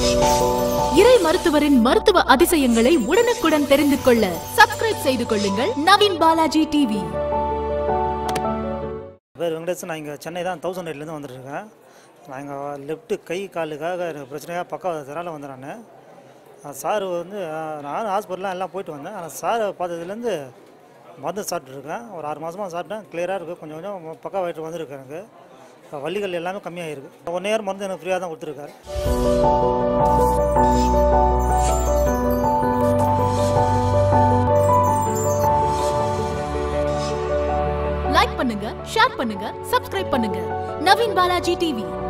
இறை மருத்துவரின் மருத்துவ அதிசயங்களை உடனுக்குடன் தெரிந்து கொள்ள சப்ஸ்கிரைப் செய்து கொள்ளுங்கள் நவீன் பாலாஜி டிவி பேர் வெங்கடேசன் நான் இங்கே சென்னை தான் தௌசண்ட் எயிட்லேருந்து வந்துட்டுருக்கேன் நான் இங்கே லெஃப்ட்டு கை காலுக்காக எனக்கு பிரச்சனையாக பக்கவாதத்தினால வந்தேன் நான் சார் வந்து அஹ், நானும் ஹாஸ்பிட்டலாம் எல்லாம் போயிட்டு வந்தேன் ஆனால் சாரை பார்த்ததுலேருந்து மருந்து சாப்பிட்ருக்கேன் ஒரு ஆறு மாதமாக சாப்பிட்டேன் கிளியராக இருக்குது கொஞ்சம் கொஞ்சம் பக்கவாயிட்டு வந்திருக்கு எனக்கு இப்போ வலிகள் எல்லாமே கம்மியாகிருக்கு ஒன் இயர் மருந்து எனக்கு ஃப்ரீயாக தான் கொடுத்துருக்காரு லைக் பண்ணுங்க ஷேர் பண்ணுங்க சப்ஸ்கிரைப் பண்ணுங்க நவீன் பாலாஜி டிவி